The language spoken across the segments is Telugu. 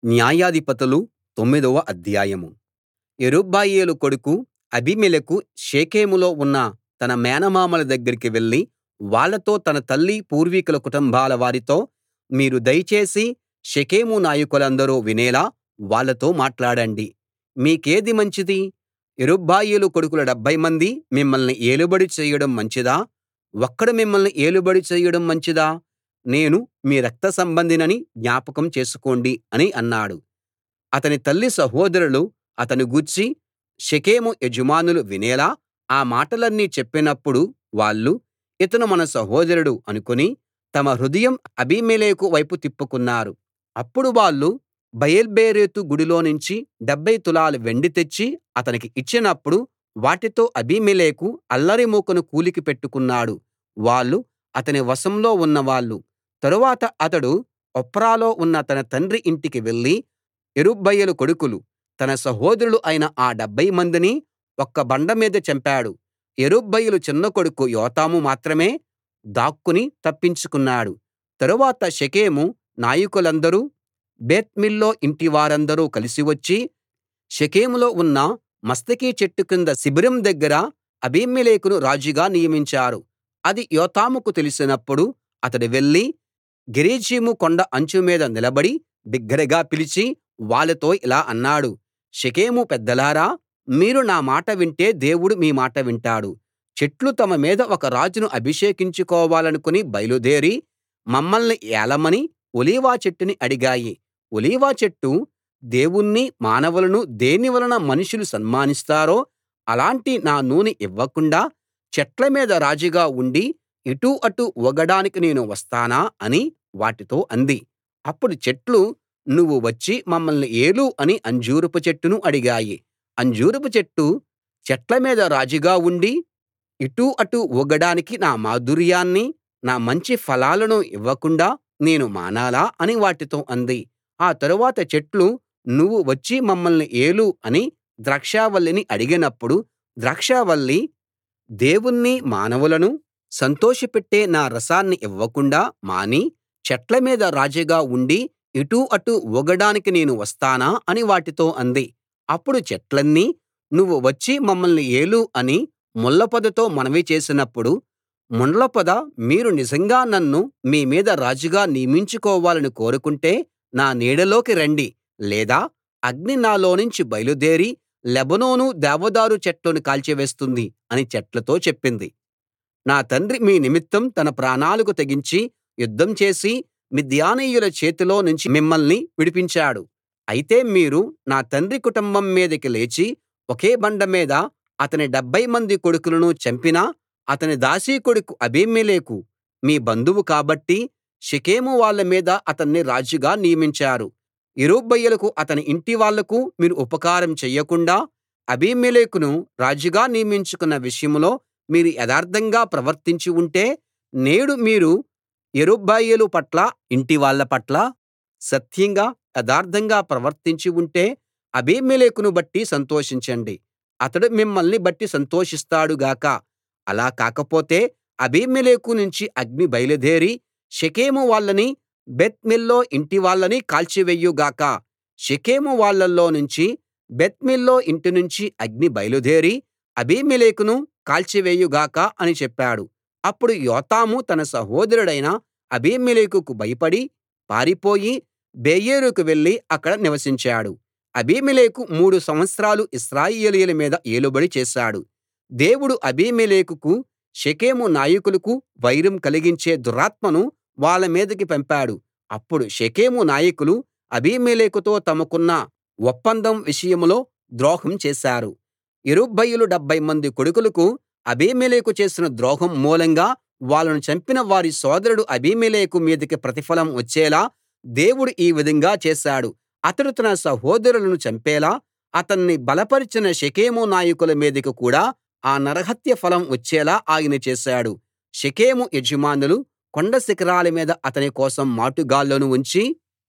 న్యాయాధిపతులు తొమ్మిదవ అధ్యాయం యెరుబ్బయలు కొడుకు అబీమెలెకు షెకెంలో ఉన్న తన మేనమామల దగ్గరికి వెళ్లి వాళ్ళతో తన తల్లి పూర్వీకుల కుటుంబాల వారితో మీరు దయచేసి షెకెము నాయకులందరూ వినేలా వాళ్ళతో మాట్లాడండి మీకేది మంచిది యెరుబ్బయలు కొడుకులు డెబ్భై మంది మిమ్మల్ని ఏలుబడి చేయడం మంచిదా ఒక్కడు మిమ్మల్ని ఏలుబడి చేయడం మంచిదా నేను మీ రక్త సంబంధినని జ్ఞాపకం చేసుకోండి అని అన్నాడు అతని తల్లి సహోదరులు అతని గూర్చి షెకెము యజమానులు వినేలా ఆ మాటలన్నీ చెప్పినప్పుడు వాళ్ళు ఇతను మన సహోదరుడు అనుకుని తమ హృదయం అబీమెలెకు వైపు తిప్పుకున్నారు అప్పుడు వాళ్ళు బయల్బెరీతు గుడిలోనుంచి డెబ్భై తులాల వెండి తెచ్చి అతనికి ఇచ్చినప్పుడు వాటితో అబీమెలెకు అల్లరి మూకను కూలికి పెట్టుకున్నాడు వాళ్ళు అతని వశంలో ఉన్నవాళ్ళు తరువాత అతడు ఒఫ్రాలో ఉన్న తన తండ్రి ఇంటికి వెళ్లి యెరుబ్బయలు కొడుకులు తన సహోదరులు అయిన ఆ డెబ్భై మందిని ఒక్క బండ మీద చంపాడు యెరుబ్బయలు చిన్న కొడుకు యోతాము మాత్రమే దాక్కుని తప్పించుకున్నాడు తరువాత షెకెము నాయకులందరూ బేత్మిల్లో ఇంటివారందరూ కలిసి వచ్చి షెకెంలో ఉన్న మస్తకి చెట్టు కింద శిబిరం దగ్గర అబీమెలెకును రాజుగా నియమించారు అది యోతాముకు తెలిసినప్పుడు అతడు వెళ్లి గెరిజీము కొండ అంచు మీద నిలబడి బిగ్గరగా పిలిచి వాళ్ళతో ఇలా అన్నాడు షెకెము పెద్దలారా మీరు నా మాట వింటే దేవుడు మీ మాట వింటాడు చెట్లు తమ మీద ఒక రాజును అభిషేకించుకోవాలనుకుని బయలుదేరి మమ్మల్ని ఏలమని ఒలీవ చెట్టుని అడిగాయి ఒలీవ చెట్టు దేవుణ్ణి మానవులను దేని వలన మనుషులు సన్మానిస్తారో అలాంటి నా నూనె ఇవ్వకుండా చెట్ల మీద రాజుగా ఉండి ఇటు అటు ఊగడానికి నేను వస్తానా అని వాటితో అంది అప్పుడు చెట్లు నువ్వు వచ్చి మమ్మల్ని ఏలు అని అంజూరపు చెట్టును అడిగాయి అంజూరపు చెట్టు చెట్ల మీద రాజుగా ఉండి ఇటు అటు ఊగడానికి నా మాధుర్యాన్ని నా మంచి ఫలాలను ఇవ్వకుండా నేను మానాలా అని వాటితో అంది ఆ తరువాత చెట్లు నువ్వు వచ్చి మమ్మల్ని ఏలు అని ద్రాక్షావల్లిని అడిగినప్పుడు ద్రాక్షావల్లి దేవుణ్ణి మానవులను సంతోషపెట్టే నా రసాన్ని ఇవ్వకుండా మాని చెట్ల మీద రాజుగా ఉండి ఇటు అటు ఊగడానికి నేను వస్తానా అని వాటితో అంది అప్పుడు చెట్లన్నీ నువ్వు వచ్చి మమ్మల్ని ఏలు అని ముళ్ళపొదతో మనవి చేసినప్పుడు ముండ్లపొద మీరు నిజంగా నన్ను మీ మీద రాజుగా నియమించుకోవాలని కోరుకుంటే నా నీడలోకి రండి లేదా అగ్ని నాలోనుంచి బయలుదేరి లెబానోను దేవదారు చెట్లను కాల్చివేస్తుంది అని చెట్లతో చెప్పింది నా తండ్రి మీ నిమిత్తం తన ప్రాణాలకు తెగించి యుద్ధం చేసి మిద్యానీయుల చేతిలో నుంచి మిమ్మల్ని విడిపించాడు అయితే మీరు నా తండ్రి కుటుంబం మీదకి లేచి ఒకే బండ మీద అతని డెబ్భై మంది కొడుకులను చంపిన అతని దాసి కొడుకు అబీమెలెకు మీ బంధువు కాబట్టి షెకెము వాళ్ళ మీద అతన్ని రాజుగా నియమించారు యెరుబ్బయలుకు అతని ఇంటివాళ్ళకు మీరు ఉపకారం చెయ్యకుండా అబీమెలెకును రాజుగా నియమించుకున్న విషయంలో మీరు యథార్థంగా ప్రవర్తించి ఉంటే నేడు మీరు యెరుబ్బయలు పట్ల ఇంటివాళ్ళ పట్ల సత్యంగా యథార్థంగా ప్రవర్తించి ఉంటే అబీమెలెకును బట్టి సంతోషించండి అతడు మిమ్మల్ని బట్టి సంతోషిస్తాడు గాక అలా కాకపోతే అబీమెలెకు నుంచి అగ్ని బయలుదేరి షెకెము వాళ్ళని బేత్మిల్లో ఇంటివాళ్ళని కాల్చివెయ్యు గాక షెకెము వాళ్ళలో నుంచి బేత్మిల్లో ఇంటి నుంచి అగ్ని బయలుదేరి అబీమెలెకును కాల్చివేయు గాక అని చెప్పాడు అప్పుడు యోతాము తన సహోదరుడైన అబీమెలెకుకు భయపడి పారిపోయి బెయేరుకు వెళ్లి అక్కడ నివసించాడు అబీమెలెకు మూడు సంవత్సరాలు ఇశ్రాయేలీయుల మీద ఏలుబడి చేశాడు దేవుడు అబీమెలెకుకు షెకెము నాయకులకు వైరం కలిగించే దురాత్మను వాళ్ళ మీదికి పంపాడు అప్పుడు షెకెము నాయకులు అబీమెలెకుతో తమకున్న ఒప్పందం విషయంలో ద్రోహం చేశారు యెరుబ్బయలు డెబ్భై మంది కొడుకులకు అబీమెలెకు చేసిన ద్రోహం మూలంగా వాళ్ళను చంపిన వారి సోదరుడు అబీమెలెకు మీదికి ప్రతిఫలం వచ్చేలా దేవుడు ఈ విధంగా చేశాడు అతడు తన సహోదరులను చంపేలా అతన్ని బలపరిచిన షెకెము నాయకుల మీదికి కూడా ఆ నరహత్య ఫలం వచ్చేలా ఆయన చేశాడు షెకెము యజమానులు కొండ శిఖరాల మీద అతని కోసం మాటుగాళ్ళను ఉంచి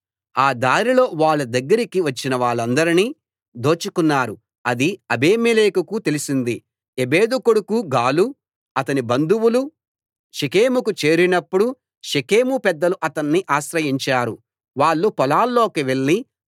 ఆ దారిలో వాళ్ళ దగ్గరికి వచ్చిన వాళ్ళందరినీ దోచుకున్నారు అది అబీమెలెకుకు తెలిసింది ఎబెదు కొడుకు గాలు అతని బంధువులు షెకెముకు చేరినప్పుడు షెకెము పెద్దలు అతన్ని ఆశ్రయించారు వాళ్ళు పొలాల్లోకి వెళ్లి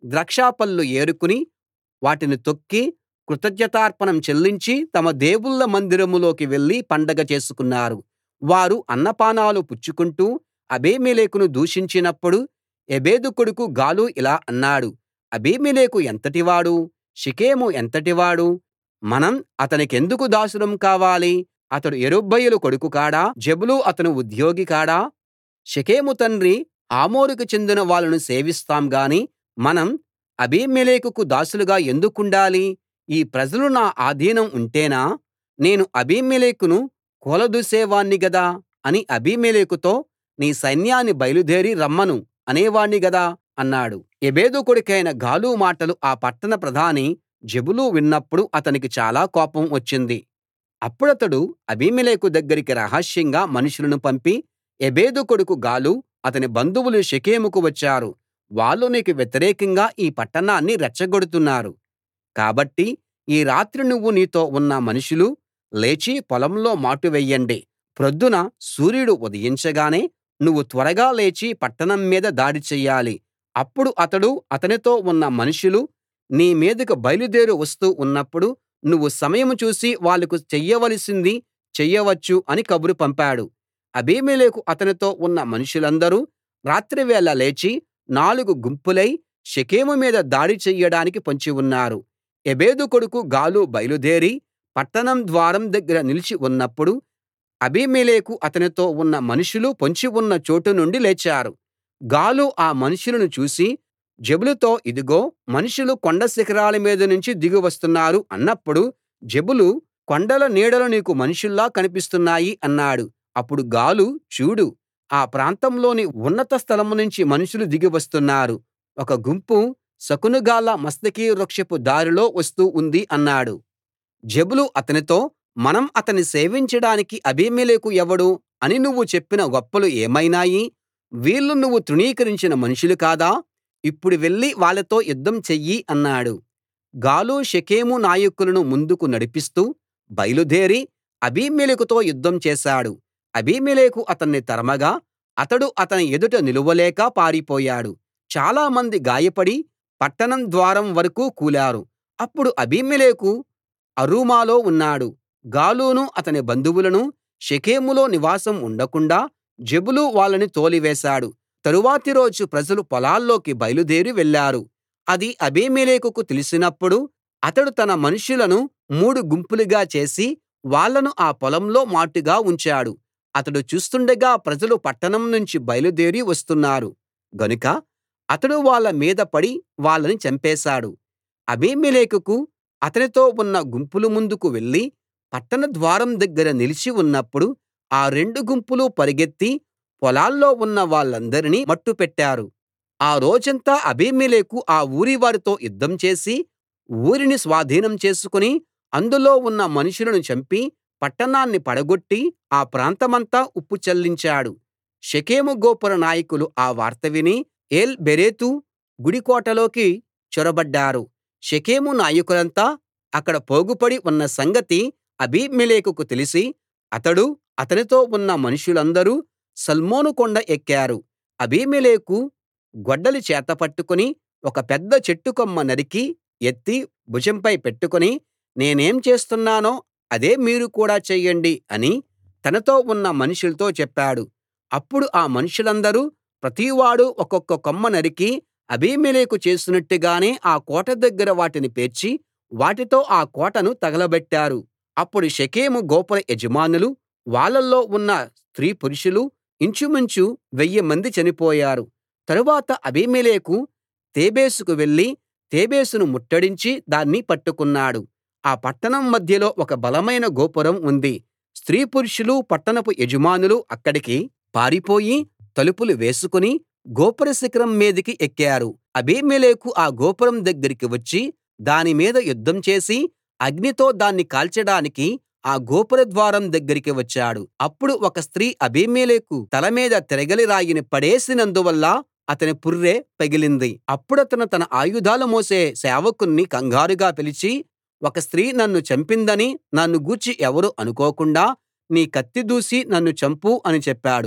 ద్రాక్షపళ్ళు ఏరుకుని వాటిని తొక్కి కృతజ్ఞతార్పణం చెల్లించి తమ దేవుళ్ళ మందిరంలోకి వెళ్లి పండగ చేసుకున్నారు వారు అన్నపానాలు పుచ్చుకుంటూ అబీమెలెకును దూషించినప్పుడు ఎబెదు కొడుకు గాలు ఇలా అన్నాడు అబీమెలెకు ఎంతటివాడు షెకెము ఎంతటివాడు మనం అతనికెందుకు దాసులం కావాలి అతడు యెరుబ్బయలు కొడుకు కాడా జెబులు అతని ఉద్యోగి కాడా షెకెము తండ్రి హమోరుకు చెందిన వాళ్ళను సేవిస్తాం గాని మనం అబీమెలెకుకు దాసులుగా ఎందుకుండాలి ఈ ప్రజలు నా ఆధీనం ఉంటేనా నేను అబీమెలెకును కూలదోసేవాణ్ణి గదా అని అబీమెలెకుతో నీ సైన్యాన్ని బయలుదేరి రమ్మను అనేవాణ్ణి గదా అన్నాడు ఎబెదు కొడుకైన గాలు మాటలు ఆ పట్టణ ప్రధాని జెబులు విన్నప్పుడు అతనికి చాలా కోపం వచ్చింది అప్పుడతడు అబీమెలెకు దగ్గరికి రహస్యంగా మనుషులను పంపి ఎబెదు కొడుకు గాలు అతని బంధువులు షెకెముకు వచ్చారు వాళ్ళు నీకు వ్యతిరేకంగా ఈ పట్టణాన్ని రెచ్చగొడుతున్నారు కాబట్టి ఈ రాత్రి నువ్వు నీతో ఉన్న మనుషులు లేచి పొలంలో మాటు వెయ్యండి ప్రొద్దున సూర్యుడు ఉదయించగానే నువ్వు త్వరగా లేచి పట్టణం మీద దాడి చెయ్యాలి అప్పుడు అతడు అతనితో ఉన్న మనుషులు నీ మీదకు బయలుదేరి వస్తూ ఉన్నప్పుడు నువ్వు సమయం చూసి వాళ్లకు చెయ్యవలసింది చెయ్యవచ్చు అని కబురు పంపాడు అబీమెలెకు అతనితో ఉన్న మనుషులందరూ రాత్రివేళ లేచి నాలుగు గుంపులై షెకెము మీద దాడి చెయ్యడానికి పొంచి ఉన్నారు ఎబెదు కొడుకు గాలు బయలుదేరి పట్టణం ద్వారం దగ్గర నిలిచి ఉన్నప్పుడు అబీమెలెకు అతనితో ఉన్న మనుషులు పొంచి ఉన్న చోటు నుండి లేచారు గాలు ఆ మనుషులను చూసి జెబులుతో ఇదిగో మనుషులు కొండ శిఖరాల మీద నుంచి దిగి వస్తున్నారు అన్నప్పుడు జెబులు కొండల నీడలు నీకు మనుషుల్లా కనిపిస్తున్నాయి అన్నాడు అప్పుడు గాలు చూడు ఆ ప్రాంతంలోని ఉన్నత స్థలం నుంచి మనుషులు దిగి వస్తున్నారు ఒక గుంపు శకునగాళ్ళ మస్తకి వృక్షపు దారిలో వస్తూ ఉంది అన్నాడు జెబులు అతనితో మనం అతన్ని సేవించడానికి అబీమెలెకు ఎవడు అని నువ్వు చెప్పిన గొప్పలు ఏమైనాయి వీళ్ళు నువ్వు తృణీకరించిన మనుషులు కాదా ఇప్పుడు వెళ్లి వాళ్ళతో యుద్ధం చెయ్యి అన్నాడు గాలు షెకెము నాయకులను ముందుకు నడిపిస్తూ బయలుదేరి అబీమెలెకుతో యుద్ధం చేశాడు అబీమెలెకు అతన్ని తరమగా అతడు అతని ఎదుట నిలువలేక పారిపోయాడు చాలామంది గాయపడి పట్టణం ద్వారం వరకూ కూలారు అప్పుడు అబీమెలెకు అరూమాలో ఉన్నాడు గాలును అతని బంధువులను షెకెములో నివాసం ఉండకుండా జెబులు వాళ్ళని తోలివేశాడు తరువాతి రోజు ప్రజలు పొలాల్లోకి బయలుదేరి వెళ్లారు అది అబీమెలెకుకు తెలిసినప్పుడు అతడు తన మనుషులను మూడు గుంపులుగా చేసి వాళ్ళను ఆ పొలంలో మాటుగా ఉంచాడు అతడు చూస్తుండగా ప్రజలు పట్టణం నుంచి బయలుదేరి వస్తున్నారు గనుక అతడు వాళ్ళ మీద పడి వాళ్ళని చంపేశాడు అబీమెలెకుకు అతనితో ఉన్న గుంపులు ముందుకు వెళ్లి పట్టణ ద్వారం దగ్గర నిలిచి ఉన్నప్పుడు ఆ రెండు గుంపులు పరుగెత్తి పొలాల్లో ఉన్న వాళ్ళందరినీ మట్టుపెట్టారు ఆ రోజంతా అబీమెలెకు ఆ ఊరివారితో యుద్ధం చేసి ఊరిని స్వాధీనం చేసుకుని అందులో ఉన్న మనుషులను చంపి పట్టణాన్ని పడగొట్టి ఆ ప్రాంతమంతా ఉప్పు చల్లించాడు షెకెము గోపుర నాయకులు ఆ వార్త విని ఏల్ బెరేతు గుడి కోటలోకి చొరబడ్డారు షెకెము నాయకులంతా అక్కడ పోగుపడి ఉన్న సంగతి అబీమెలెకుకు తెలిసి అతడూ అతనితో ఉన్న మనుషులందరూ సల్మోను కొండ ఎక్కారు అబీమెలెకు గొడ్డలి చేత పట్టుకుని ఒక పెద్ద చెట్టు కొమ్మ నరికి ఎత్తి భుజంపై పెట్టుకుని నేనేం చేస్తున్నానో అదే మీరు కూడా చెయ్యండి అని తనతో ఉన్న మనుషులతో చెప్పాడు అప్పుడు ఆ మనుషులందరూ ప్రతివాడూ ఒక్కొక్క కొమ్మ నరికి అబీమెలెకు చేసినట్టుగానే ఆ కోట దగ్గర వాటిని పేర్చి వాటితో ఆ కోటను తగలబెట్టారు అప్పుడు షెకెము గోపుర యజమానులు వాళ్ళల్లో ఉన్న స్త్రీ పురుషులు ఇంచుమించు వెయ్యి మంది చనిపోయారు తరువాత అబీమెలెకు తేబేసుకు వెళ్లి తేబేసును ముట్టడించి దాన్ని పట్టుకున్నాడు ఆ పట్టణం మధ్యలో ఒక బలమైన గోపురం ఉంది స్త్రీ పురుషులు పట్టణపు యజమానులు అక్కడికి పారిపోయి తలుపులు వేసుకుని గోపుర శిఖరం మీదికి ఎక్కారు అబీమెలెకు ఆ గోపురం దగ్గరికి వచ్చి దాని మీద యుద్ధం చేసి అగ్నితో దాన్ని కాల్చడానికి ఆ గోపుర ద్వారం దగ్గరికి వచ్చాడు అప్పుడు ఒక స్త్రీ అబీమెలెకు తల మీద తిరగలి రాయిని పడేసినందువల్ల అతని పుర్రె పగిలింది అప్పుడతను తన ఆయుధాలు మోసే సేవకుణ్ణి కంగారుగా పిలిచి ఒక స్త్రీ నన్ను చంపిందని నన్ను గూర్చి ఎవరూ అనుకోకుండా నీ కత్తి దూసి నన్ను చంపు అని చెప్పాడు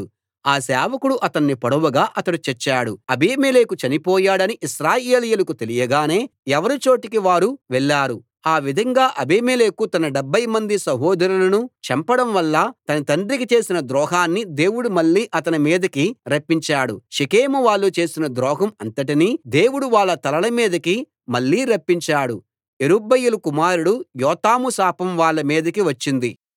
ఆ సేవకుడు అతన్ని పొడవగా అతడు చచ్చాడు అబీమెలెకు చనిపోయాడని ఇశ్రాయేలీయులకు తెలియగానే ఎవరి చోటికి వారు వెళ్ళారు ఆ విధంగా అబీమెలెకు తన డెబ్భై మంది సహోదరులను చంపడం వల్ల తన తండ్రికి చేసిన ద్రోహాన్ని దేవుడు మళ్ళీ అతని మీదికి రప్పించాడు షెకెము వాళ్ళు చేసిన ద్రోహం అంతటినీ దేవుడు వాళ్ళ తలల మీదికి మళ్ళీ రప్పించాడు యెరుబ్బయలు కుమారుడు యోతాము శాపం వాళ్ళ మీదికి వచ్చింది